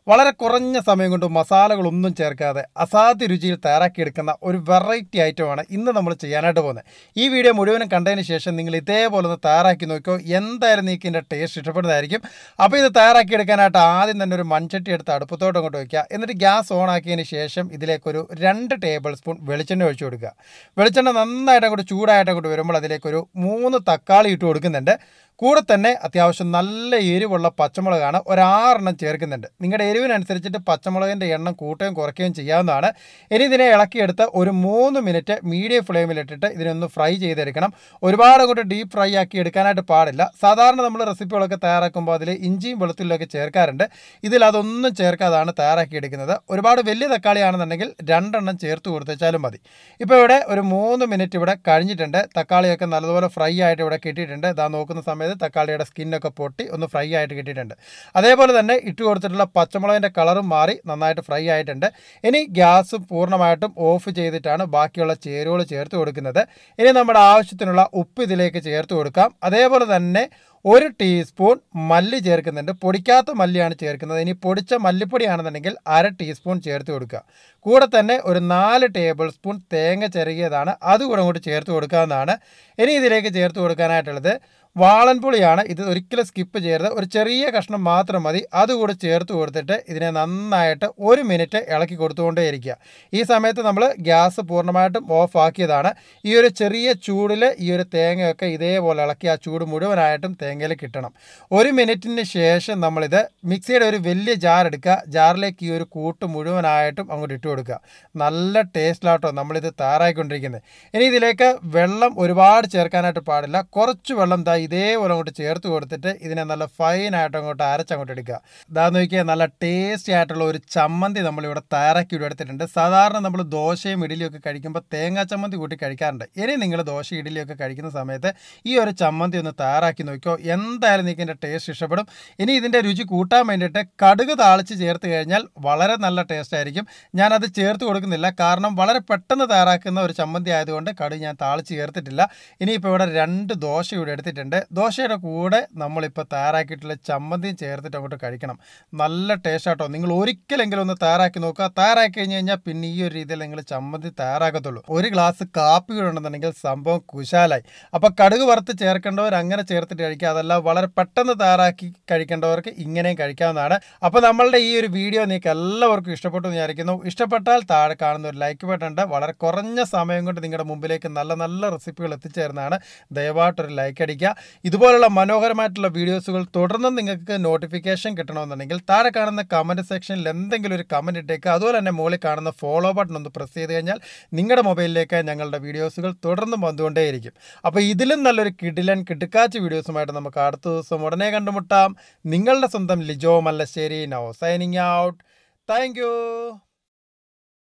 വളരെ കുറഞ്ഞ സമയം കൊണ്ട് മസാലകളൊന്നും ചേർക്കാതെ അസാധ്യ രുചിയിൽ തയ്യാറാക്കിയെടുക്കുന്ന ഒരു വെറൈറ്റി ഐറ്റമാണ് ഇന്ന് നമ്മൾ ചെയ്യാനായിട്ട് പോകുന്നത് ഈ വീഡിയോ മുഴുവനും കണ്ടതിന് ശേഷം നിങ്ങൾ ഇതേപോലെ ഒന്ന് തയ്യാറാക്കി നോക്കിയോ എന്തായാലും നിങ്ങൾക്ക് ഇതിൻ്റെ ടേസ്റ്റ് ഇഷ്ടപ്പെടുന്നതായിരിക്കും അപ്പോൾ ഇത് തയ്യാറാക്കിയെടുക്കാനായിട്ട് ആദ്യം തന്നെ ഒരു മൺചട്ടി എടുത്ത് അടുപ്പത്തോട്ട് അങ്ങോട്ട് വയ്ക്കുക എന്നിട്ട് ഗ്യാസ് ഓൺ ആക്കിയതിന് ശേഷം ഇതിലേക്കൊരു രണ്ട് ടേബിൾ സ്പൂൺ വെളിച്ചെണ്ണ ഒഴിച്ചു കൊടുക്കുക വെളിച്ചെണ്ണ നന്നായിട്ട് അങ്ങോട്ട് ചൂടായിട്ട് അങ്ങോട്ട് വരുമ്പോൾ അതിലേക്കൊരു മൂന്ന് തക്കാളി ഇട്ട് കൊടുക്കുന്നുണ്ട് കൂടെ തന്നെ അത്യാവശ്യം നല്ല എരിവുള്ള പച്ചമുളകാണ് ഒരാറെണ്ണം ചേർക്കുന്നുണ്ട് നിങ്ങളുടെ എരിവിനനുസരിച്ചിട്ട് പച്ചമുളകിൻ്റെ എണ്ണം കൂട്ടുകയും കുറയ്ക്കുകയും ചെയ്യാവുന്നതാണ് ഇനി ഇതിനെ ഇളക്കിയെടുത്ത് ഒരു മൂന്ന് മിനിറ്റ് മീഡിയം ഫ്ലെയിമിലിട്ടിട്ട് ഇതിനൊന്ന് ഫ്രൈ ചെയ്തെടുക്കണം ഒരുപാട് അങ്ങോട്ട് ഡീപ്പ് ഫ്രൈ ആക്കി എടുക്കാനായിട്ട് പാടില്ല സാധാരണ നമ്മൾ റെസിപ്പികളൊക്കെ തയ്യാറാക്കുമ്പോൾ അതിൽ ഇഞ്ചിയും വെളുത്തുള്ളിയൊക്കെ ചേർക്കാറുണ്ട് ഇതിൽ അതൊന്നും ചേർക്കാതാണ് തയ്യാറാക്കി എടുക്കുന്നത് ഒരുപാട് വലിയ തക്കാളിയാണെന്നുണ്ടെങ്കിൽ രണ്ടെണ്ണം ചേർത്ത് കൊടുത്തേച്ചാലും മതി ഇപ്പോൾ ഇവിടെ ഒരു മൂന്ന് മിനിറ്റ് ഇവിടെ കഴിഞ്ഞിട്ടുണ്ട് തക്കാളിയൊക്കെ നല്ലതുപോലെ ഫ്രൈ ആയിട്ട് ഇവിടെ കിട്ടിയിട്ടുണ്ട് ഇതാ നോക്കുന്ന സമയത്ത് തക്കാളിയുടെ സ്കിന്നൊക്കെ പൊട്ടി ഒന്ന് ഫ്രൈ ആയിട്ട് കിട്ടിയിട്ടുണ്ട് അതേപോലെ തന്നെ ഇട്ട് കൊടുത്തിട്ടുള്ള പച്ചമുളകിൻ്റെ കളറും മാറി നന്നായിട്ട് ഫ്രൈ ആയിട്ടുണ്ട് ഇനി ഗ്യാസ് പൂർണ്ണമായിട്ടും ഓഫ് ചെയ്തിട്ടാണ് ബാക്കിയുള്ള ചേരുവകൾ ചേർത്ത് കൊടുക്കുന്നത് ഇനി നമ്മുടെ ആവശ്യത്തിനുള്ള ഉപ്പ് ഇതിലേക്ക് ചേർത്ത് കൊടുക്കാം അതേപോലെ തന്നെ ഒരു ടീസ്പൂൺ മല്ലി ചേർക്കുന്നുണ്ട് പൊടിക്കാത്ത മല്ലിയാണ് ചേർക്കുന്നത് ഇനി പൊടിച്ച മല്ലിപ്പൊടിയാണെന്നുണ്ടെങ്കിൽ അര ടീസ്പൂൺ ചേർത്ത് കൊടുക്കുക കൂടെ തന്നെ ഒരു നാല് ടേബിൾ സ്പൂൺ തേങ്ങ ചിരകിയതാണ് അതുകൂടെ അങ്ങോട്ട് ചേർത്ത് കൊടുക്കാവുന്നതാണ് ഇനി ഇതിലേക്ക് ചേർത്ത് കൊടുക്കാനായിട്ടുള്ളത് വാളൻപുളിയാണ് ഇത് ഒരിക്കലും സ്കിപ്പ് ചെയ്യരുത് ഒരു ചെറിയ കഷ്ണം മാത്രം മതി അതുകൂടെ ചേർത്ത് കൊടുത്തിട്ട് ഇതിനെ നന്നായിട്ട് ഒരു മിനിറ്റ് ഇളക്കി കൊടുത്തുകൊണ്ടേയിരിക്കുക ഈ സമയത്ത് നമ്മൾ ഗ്യാസ് പൂർണ്ണമായിട്ടും ഓഫ് ആക്കിയതാണ് ഈ ഒരു ചെറിയ ചൂടിൽ ഈ ഒരു തേങ്ങയൊക്കെ ഇതേപോലെ ഇളക്കി ആ ചൂട് മുഴുവനായിട്ടും തേങ്ങയിൽ കിട്ടണം ഒരു മിനിറ്റിന് ശേഷം നമ്മളിത് മിക്സിയുടെ ഒരു വലിയ ജാർ എടുക്കുക ജാറിലേക്ക് ഈ ഒരു കൂട്ട് മുഴുവനായിട്ടും അങ്ങോട്ട് ഇട്ട് കൊടുക്കുക നല്ല ടേസ്റ്റിലാട്ടോ നമ്മളിത് തയ്യാറായിക്കൊണ്ടിരിക്കുന്നത് ഇനി ഇതിലേക്ക് വെള്ളം ഒരുപാട് ചേർക്കാനായിട്ട് പാടില്ല കുറച്ച് വെള്ളം ദാ ഇതേപോലെ അങ്ങോട്ട് ചേർത്ത് കൊടുത്തിട്ട് ഇതിനെ നല്ല ഫൈനായിട്ട് അങ്ങോട്ട് അരച്ചങ്ങോട്ട് എടുക്കുക ഇതാ നോക്കിയാൽ നല്ല ടേസ്റ്റി ആയിട്ടുള്ള ഒരു ചമ്മന്തി നമ്മളിവിടെ തയ്യാറാക്കി ഇവിടെ എടുത്തിട്ടുണ്ട് സാധാരണ നമ്മൾ ദോശയും ഇഡലിയും ഒക്കെ കഴിക്കുമ്പോൾ തേങ്ങാ ചമ്മന്തി കൂട്ടി കഴിക്കാറുണ്ട് ഇനി നിങ്ങൾ ദോശ ഇഡലിയൊക്കെ കഴിക്കുന്ന സമയത്ത് ഈ ഒരു ചമ്മന്തി ഒന്ന് തയ്യാറാക്കി നോക്കിയോ എന്തായാലും നിങ്ങൾക്ക് ഇതിൻ്റെ ടേസ്റ്റ് ഇഷ്ടപ്പെടും ഇനി ഇതിൻ്റെ രുചി കൂട്ടാൻ വേണ്ടിയിട്ട് കടുക് താളിച്ച് ചേർത്ത് കഴിഞ്ഞാൽ വളരെ നല്ല ടേസ്റ്റ് ആയിരിക്കും ഞാനത് ചേർത്ത് കൊടുക്കുന്നില്ല കാരണം വളരെ പെട്ടെന്ന് തയ്യാറാക്കുന്ന ഒരു ചമ്മന്തി ആയതുകൊണ്ട് കടുക് ഞാൻ താളിച്ച് ചേർത്തിട്ടില്ല ഇനിയിപ്പോൾ ഇവിടെ രണ്ട് ദോശ ഇവിടെ എടുത്തിട്ടുണ്ട് ദോശയുടെ കൂടെ നമ്മളിപ്പോൾ തയ്യാറാക്കിയിട്ടുള്ള ചമ്മന്തിയും ചേർത്തിട്ട് അങ്ങോട്ട് കഴിക്കണം നല്ല ടേസ്റ്റ് ആട്ടോ നിങ്ങൾ ഒരിക്കലെങ്കിലും ഒന്ന് തയ്യാറാക്കി നോക്കുക തയ്യാറാക്കി കഴിഞ്ഞ് കഴിഞ്ഞാൽ പിന്നെ ഈ ഒരു രീതിയിൽ നിങ്ങൾ ചമ്മന്തി തയ്യാറാക്കത്തുള്ളൂ ഒരു ഗ്ലാസ് കാപ്പി കൂടെ ഉണ്ടെന്നുണ്ടെങ്കിൽ സംഭവം കുശാലായി അപ്പോൾ കടുക് വറുത്ത് ചേർക്കേണ്ടവർ അങ്ങനെ ചേർത്തിട്ട് കഴിക്കുക അതല്ല വളരെ പെട്ടെന്ന് തയ്യാറാക്കി കഴിക്കേണ്ടവർക്ക് ഇങ്ങനെയും കഴിക്കാവുന്നതാണ് അപ്പോൾ നമ്മളുടെ ഈ ഒരു വീഡിയോ നിങ്ങൾക്ക് എല്ലാവർക്കും ഇഷ്ടപ്പെട്ടു എന്ന് വിചാരിക്കുന്നു ഇഷ്ടപ്പെട്ടാൽ താഴെ കാണുന്ന ഒരു ലൈക്ക് ബട്ടൺ ഉണ്ട് വളരെ കുറഞ്ഞ സമയം കൊണ്ട് നിങ്ങളുടെ മുമ്പിലേക്ക് നല്ല നല്ല റെസിപ്പികൾ എത്തിച്ചേരുന്നതാണ് ദയവായിട്ടൊരു ലൈക്ക് അടിക്കുക ഇതുപോലുള്ള മനോഹരമായിട്ടുള്ള വീഡിയോസുകൾ തുടർന്നും നിങ്ങൾക്ക് നോട്ടിഫിക്കേഷൻ കിട്ടണമെന്നുണ്ടെങ്കിൽ താഴെ കാണുന്ന കമൻറ്റ് സെക്ഷനിൽ എന്തെങ്കിലും ഒരു കമൻറ്റ് ഇട്ടേക്കുക അതുപോലെ തന്നെ മുകളിൽ കാണുന്ന ഫോളോ ബട്ടൺ ഒന്ന് പ്രസ് ചെയ്ത് കഴിഞ്ഞാൽ നിങ്ങളുടെ മൊബൈലിലേക്ക് ഞങ്ങളുടെ വീഡിയോസുകൾ തുടർന്നും വന്നുകൊണ്ടേയിരിക്കും അപ്പോൾ ഇതിലും നല്ലൊരു കിടിലൻ കിടുക്കാച്ച വീഡിയോസുമായിട്ട് നമുക്ക് അടുത്ത ദിവസം ഉടനെ കണ്ടുമുട്ടാം നിങ്ങളുടെ സ്വന്തം Lijo Mallassery now signing out thank